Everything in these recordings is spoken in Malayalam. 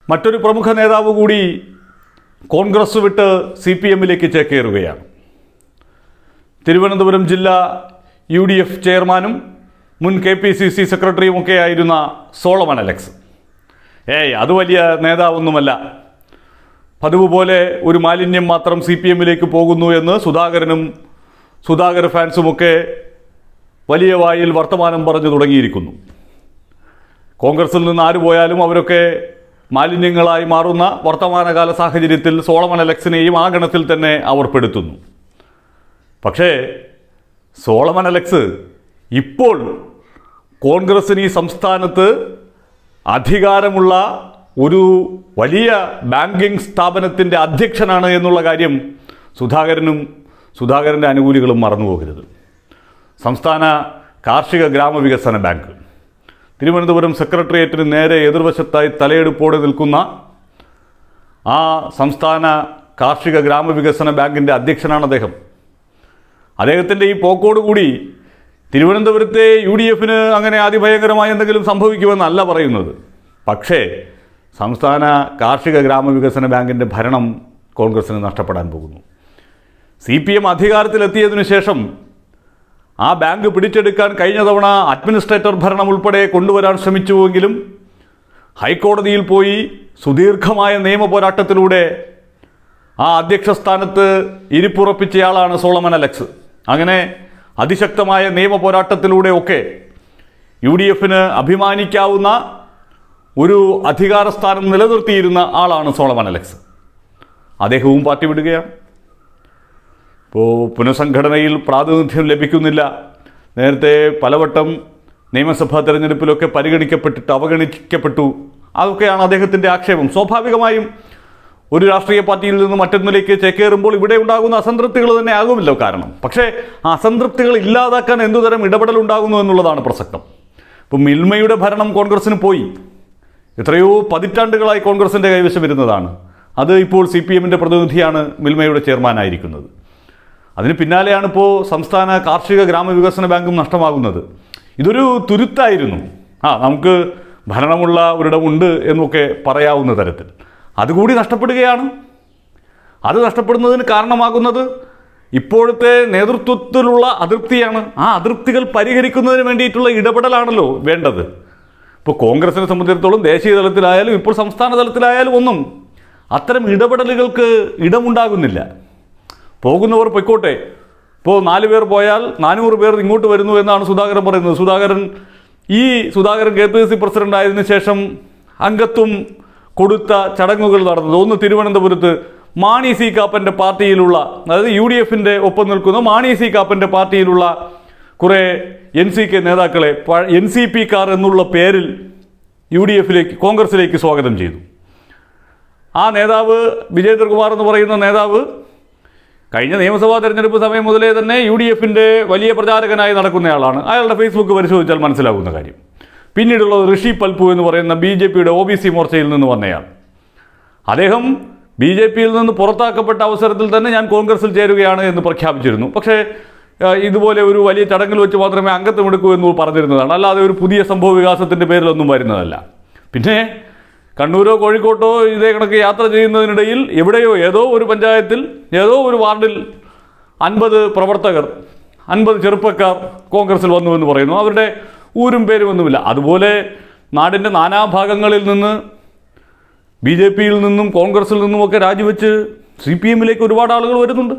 മറ്റൊരു പ്രമുഖ നേതാവ് കൂടി കോൺഗ്രസ് വിട്ട് സി പി എമ്മിലേക്ക് ചേക്കേറുകയാണ് തിരുവനന്തപുരം ജില്ലാ യു ഡി എഫ് ചെയർമാനും മുൻ കെ പി സി സി സെക്രട്ടറിയുമൊക്കെ ആയിരുന്ന സോളമൻ അലക്സ് ഏയ് അത് വലിയ നേതാവൊന്നുമല്ല പതിവ് പോലെ ഒരു മാലിന്യം മാത്രം സി പി എമ്മിലേക്ക് പോകുന്നു എന്ന് സുധാകരനും സുധാകർ ഫാൻസുമൊക്കെ വലിയ വായിൽ വർത്തമാനം പറഞ്ഞു തുടങ്ങിയിരിക്കുന്നു കോൺഗ്രസിൽ നിന്ന് ആര് പോയാലും അവരൊക്കെ മാലിന്യങ്ങളായി മാറുന്ന വർത്തമാനകാല സാഹചര്യത്തിൽ സോളമൻ അലക്സിനെയും ആ ഗണത്തിൽ തന്നെ അവർ പെടുത്തുന്നു പക്ഷേ സോളമൻ അലക്സ് ഇപ്പോൾ കോൺഗ്രസിന് ഈ സംസ്ഥാനത്ത് അധികാരമുള്ള ഒരു വലിയ ബാങ്കിംഗ് സ്ഥാപനത്തിൻ്റെ അധ്യക്ഷനാണ് എന്നുള്ള കാര്യം സുധാകരനും സുധാകരൻ്റെ അനുകൂലികളും മറന്നുപോകരുത് സംസ്ഥാന കാർഷിക ഗ്രാമവികസന ബാങ്ക് തിരുവനന്തപുരം സെക്രട്ടേറിയറ്റിന് നേരെ എതിർവശത്തായി തലയെടുപ്പോടെ നിൽക്കുന്ന ആ സംസ്ഥാന കാർഷിക ഗ്രാമവികസന ബാങ്കിൻ്റെ അധ്യക്ഷനാണ് അദ്ദേഹം അദ്ദേഹത്തിൻ്റെ ഈ പോക്കോടുകൂടി തിരുവനന്തപുരത്തെ യു ഡി എഫിന് അങ്ങനെ അതിഭയങ്കരമായ എന്തെങ്കിലും സംഭവിക്കുമെന്നല്ല പറയുന്നത് പക്ഷേ സംസ്ഥാന കാർഷിക ഗ്രാമവികസന ബാങ്കിൻ്റെ ഭരണം കോൺഗ്രസിന് നഷ്ടപ്പെടാൻ പോകുന്നു സി പി എം അധികാരത്തിലെത്തിയതിനു ശേഷം ആ ബാങ്ക് പിടിച്ചെടുക്കാൻ കഴിഞ്ഞ തവണ അഡ്മിനിസ്ട്രേറ്റർ ഭരണം ഉൾപ്പെടെ കൊണ്ടുവരാൻ ശ്രമിച്ചുവെങ്കിലും ഹൈക്കോടതിയിൽ പോയി സുദീർഘമായ നിയമ പോരാട്ടത്തിലൂടെ ആ അധ്യക്ഷ സ്ഥാനത്ത് ഇരിപ്പുറപ്പിച്ചയാളാണ് സോളമൻ അലക്സ് അങ്ങനെ അതിശക്തമായ നിയമ പോരാട്ടത്തിലൂടെ ഒക്കെ യു ഡി എഫിന് അഭിമാനിക്കാവുന്ന ഒരു അധികാര സ്ഥാനം നിലനിർത്തിയിരുന്ന ആളാണ് സോളമൻ അലക്സ് അദ്ദേഹവും പാർട്ടി വിടുകയാണ് ഇപ്പോൾ പുനഃസംഘടനയിൽ പ്രാതിനിധ്യം ലഭിക്കുന്നില്ല നേരത്തെ പലവട്ടം നിയമസഭാ തെരഞ്ഞെടുപ്പിലൊക്കെ പരിഗണിക്കപ്പെട്ടിട്ട് അവഗണിക്കപ്പെട്ടു അതൊക്കെയാണ് അദ്ദേഹത്തിൻ്റെ ആക്ഷേപം സ്വാഭാവികമായും ഒരു രാഷ്ട്രീയ പാർട്ടിയിൽ നിന്ന് മറ്റൊന്നിലേക്ക് ചേക്കേറുമ്പോൾ ഇവിടെ ഉണ്ടാകുന്ന അസംതൃപ്തികൾ തന്നെ ആകുമല്ലോ കാരണം പക്ഷേ ആ അസംതൃപ്തികൾ ഇല്ലാതാക്കാൻ എന്തുതരം ഇടപെടൽ ഉണ്ടാകുന്നു എന്നുള്ളതാണ് പ്രസക്തം ഇപ്പം മിൽമയുടെ ഭരണം കോൺഗ്രസിന് പോയി എത്രയോ പതിറ്റാണ്ടുകളായി കോൺഗ്രസിൻ്റെ കൈവശം വരുന്നതാണ് അത് ഇപ്പോൾ സി പി എമ്മിൻ്റെ പ്രതിനിധിയാണ് മിൽമയുടെ ചെയർമാനായിരിക്കുന്നത് അതിന് പിന്നാലെയാണ് ഇപ്പോൾ സംസ്ഥാന കാർഷിക ഗ്രാമവികസന ബാങ്കും നഷ്ടമാകുന്നത് ഇതൊരു തുരുത്തായിരുന്നു ആ നമുക്ക് ഭരണമുള്ള ഒരിടമുണ്ട് എന്നൊക്കെ പറയാവുന്ന തരത്തിൽ അതുകൂടി നഷ്ടപ്പെടുകയാണ് അത് നഷ്ടപ്പെടുന്നതിന് കാരണമാകുന്നത് ഇപ്പോഴത്തെ നേതൃത്വത്തിലുള്ള അതൃപ്തിയാണ് ആ അതൃപ്തികൾ പരിഹരിക്കുന്നതിന് വേണ്ടിയിട്ടുള്ള ഇടപെടലാണല്ലോ വേണ്ടത് ഇപ്പോൾ കോൺഗ്രസിനെ സംബന്ധിച്ചിടത്തോളം ദേശീയ തലത്തിലായാലും ഇപ്പോൾ സംസ്ഥാന തലത്തിലായാലും ഒന്നും അത്തരം ഇടപെടലുകൾക്ക് ഇടമുണ്ടാകുന്നില്ല പോകുന്നവർ പൊയ്ക്കോട്ടെ ഇപ്പോൾ നാല് പേർ പോയാൽ നാനൂറ് പേർ ഇങ്ങോട്ട് വരുന്നു എന്നാണ് സുധാകരൻ പറയുന്നത് സുധാകരൻ ഈ Sudhakaran K P C president ആയതിനു ശേഷം അംഗത്വം കൊടുത്ത ചടങ്ങുകൾ നടന്നത് ഒന്ന് തിരുവനന്തപുരത്ത് മാണി സി കാപ്പൻ്റെ പാർട്ടിയിലുള്ള അതായത് യു ഡി എഫിൻ്റെ ഒപ്പം നിൽക്കുന്ന മാണി സി കാപ്പൻ്റെ പാർട്ടിയിലുള്ള കുറേ എൻ സി കെ നേതാക്കളെ എൻ സി പി കാർ എന്നുള്ള പേരിൽ യു ഡി എഫിലേക്ക് കോൺഗ്രസിലേക്ക് സ്വാഗതം ചെയ്തു ആ നേതാവ് വിജേന്ദ്രകുമാർ എന്ന് പറയുന്ന നേതാവ് കഴിഞ്ഞ നിയമസഭാ തെരഞ്ഞെടുപ്പ് സമയം മുതലേ തന്നെ യു ഡി എഫിൻ്റെ വലിയ പ്രചാരകനായി നടക്കുന്നയാളാണ് അയാളുടെ ഫേസ്ബുക്ക് പരിശോധിച്ചാൽ മനസ്സിലാകുന്ന കാര്യം പിന്നീടുള്ളത് ഋഷി പൽപു എന്ന് പറയുന്ന ബി ജെ പിയുടെ ഒ ബി സി മോർച്ചയിൽ നിന്ന് വന്നയാൾ അദ്ദേഹം ബി ജെ പിയിൽ നിന്ന് പുറത്താക്കപ്പെട്ട അവസരത്തിൽ തന്നെ ഞാൻ കോൺഗ്രസിൽ ചേരുകയാണ് എന്ന് പ്രഖ്യാപിച്ചിരുന്നു പക്ഷേ ആ, ഇതുപോലെ ഒരു വലിയ ചടങ്ങിൽ വെച്ച് മാത്രമേ അംഗത്വം എടുക്കൂ എന്ന് പറഞ്ഞിരുന്നതാണ് അല്ലാതെ ഒരു പുതിയ സംഭവ വികാസത്തിൻ്റെ പേരിലൊന്നും വരുന്നതല്ല പിന്നെ കണ്ണൂരോ കോഴിക്കോട്ടോ ഇതേ കണക്ക് യാത്ര ചെയ്യുന്നതിനിടയിൽ എവിടെയോ ഏതോ ഒരു പഞ്ചായത്തിൽ ഏതോ ഒരു വാർഡിൽ അൻപത് പ്രവർത്തകർ അൻപത് ചെറുപ്പക്കാർ കോൺഗ്രസിൽ വന്നു എന്ന് പറയുന്നു അവരുടെ ഊരും പേരും ഒന്നുമില്ല അതുപോലെ നാടിൻ്റെ നാനാഭാഗങ്ങളിൽ നിന്ന് ബി ജെ പിയിൽ നിന്നും കോൺഗ്രസിൽ നിന്നുമൊക്കെ രാജിവെച്ച് സി പി എമ്മിലേക്ക് ഒരുപാട് ആളുകൾ വരുന്നുണ്ട്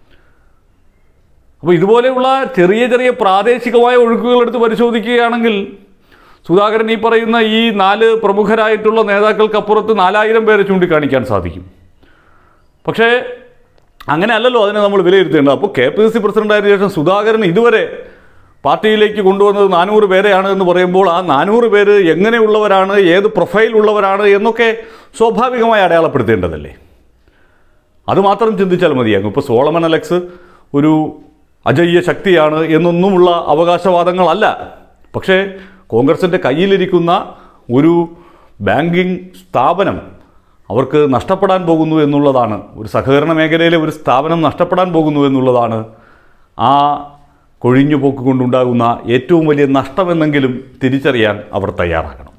അപ്പോൾ ഇതുപോലെയുള്ള ചെറിയ ചെറിയ പ്രാദേശികമായ ഒഴുക്കുകൾ എടുത്ത് പരിശോധിക്കുകയാണെങ്കിൽ സുധാകരൻ ഈ പറയുന്ന ഈ നാല് പ്രമുഖരായിട്ടുള്ള നേതാക്കൾക്കപ്പുറത്ത് നാലായിരം പേരെ ചൂണ്ടിക്കാണിക്കാൻ സാധിക്കും പക്ഷേ അങ്ങനെ അല്ലല്ലോ അതിനെ നമ്മൾ വിലയിരുത്തേണ്ടത് അപ്പോൾ കെ പി സി പ്രസിഡന്റായതിനു ശേഷം സുധാകരൻ ഇതുവരെ പാർട്ടിയിലേക്ക് കൊണ്ടുവന്നത് നാനൂറ് പേരെയാണ് എന്ന് പറയുമ്പോൾ ആ നാനൂറ് പേര് എങ്ങനെയുള്ളവരാണ് ഏത് പ്രൊഫൈൽ ഉള്ളവരാണ് എന്നൊക്കെ സ്വാഭാവികമായി അടയാളപ്പെടുത്തേണ്ടതല്ലേ അത് മാത്രം ചിന്തിച്ചാൽ മതിയാകും ഇപ്പോൾ സോളമൻ അലക്സ് ഒരു അജയ്യ ശക്തിയാണ് എന്നൊന്നുമുള്ള അവകാശവാദങ്ങളല്ല പക്ഷേ കോൺഗ്രസിൻ്റെ കയ്യിലിരിക്കുന്ന ഒരു ബാങ്കിങ് സ്ഥാപനം അവർക്ക് നഷ്ടപ്പെടാൻ പോകുന്നു എന്നുള്ളതാണ് ഒരു സഹകരണ മേഖലയിലെ ഒരു സ്ഥാപനം നഷ്ടപ്പെടാൻ പോകുന്നു എന്നുള്ളതാണ് ആ കൊഴിഞ്ഞുപോക്ക് കൊണ്ടുണ്ടാകുന്ന ഏറ്റവും വലിയ നഷ്ടമെന്നെങ്കിലും തിരിച്ചറിയാൻ അവർ തയ്യാറാകണം